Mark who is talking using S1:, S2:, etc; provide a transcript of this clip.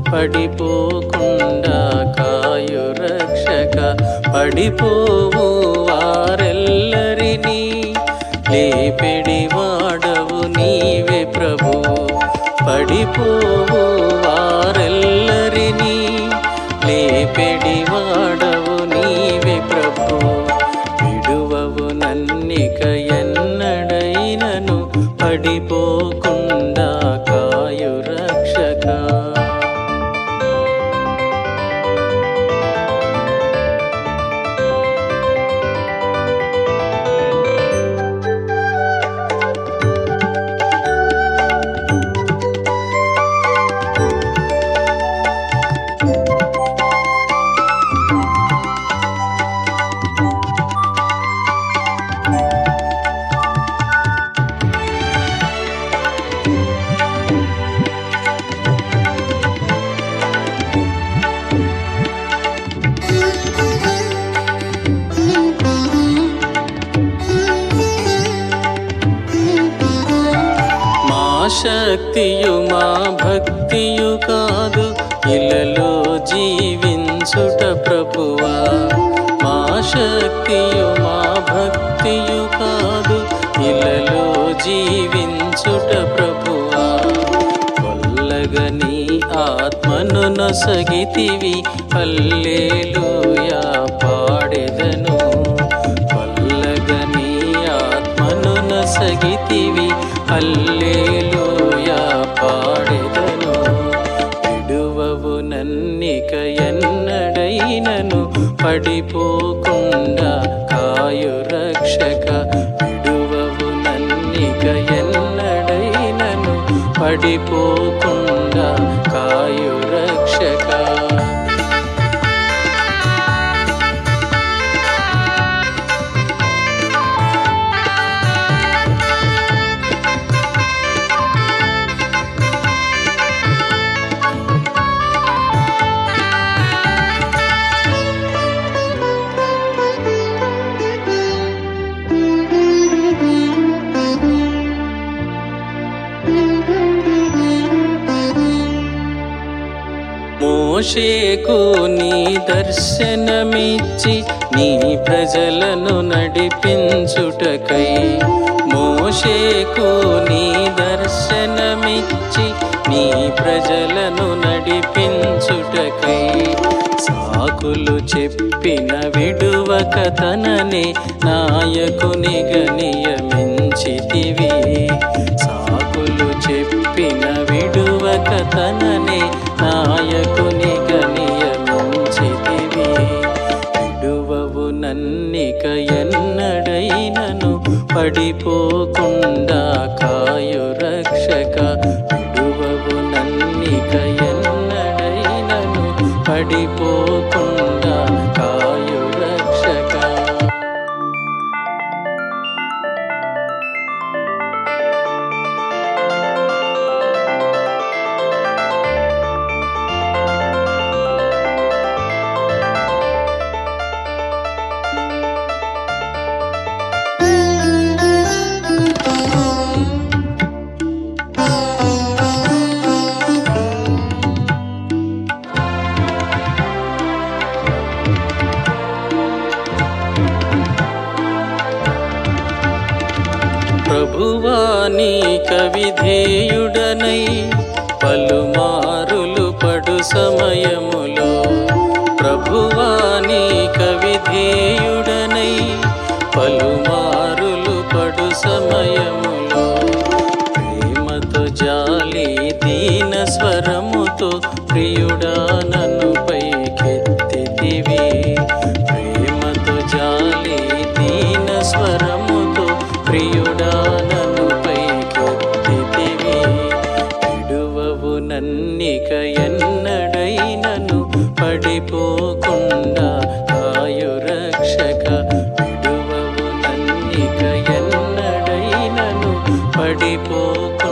S1: పడిపోకుండా కాయు రక్షక పడిపోవు వారెల్లరినీ లేపెడి వాడవు నీవే ప్రభు పడిపోవు వారెల్లరినీ లేపెడి వాడవు నీవే ప్రభు విడువవు నన్నిక ఎన్నడైనను పడిపోకుండా కాయు రక్షక మా శక్తియు మా భక్తియు కాదు ఇలలో జీవించుట ప్రభువా మా శక్తియు మా భక్తియు కాదు ఇలలో జీవించుట ప్రభువా కొల్లగని ఆత్మను నొసగితివి హల్లేలూయా పాడెదను కొల్లగని ఆత్మను నొసగితివి హల్లేలూయా పాడెదను విడువవు నన్నిక ఎన్నడైనను పడిపోకుండా కాయు రక్షక విడువవు నన్నిక ఎన్నడైనను పడిపోకుండా కాయు రక్షక మోషేకు నీ దర్శనమిచ్చి నీ ప్రజలను నడిపించుటకై మోషేకు నీ దర్శనమిచ్చి నీ ప్రజలను నడిపించుటకై సాకులు చెప్పిన విడువక తననే నాయకునిగా నియమించితివి సాకులు చెప్పిన విడువక తననే నాయకునిగా నియమించితివి విడువవు నన్నిక ఎన్నడైనను పడిపోకుండా కాయు రక్షక విడువవు నన్నిక ఎన్నడైనను పడిపోకుండా కాయు రక్షక ప్రభువాని కవిధేయుడనై పలుమారులు పడు సమయములో ప్రభువాని కవిధేయుడనై పలుమారులు పడు సమయములో ప్రేమతో జాలి దీన స్వరముతో ప్రియుడా నన్ను పైకెత్తితివి ప్రేమతో జాలి దీన స్వరముతో ప్రియుడా నన్ను పైకెత్తితివి విడువవు నన్నిక ఎన్నడైనను పడిపోకుండా కాయు రక్షక విడువవు నన్నిక ఎన్నడైనను పడిపోకుండా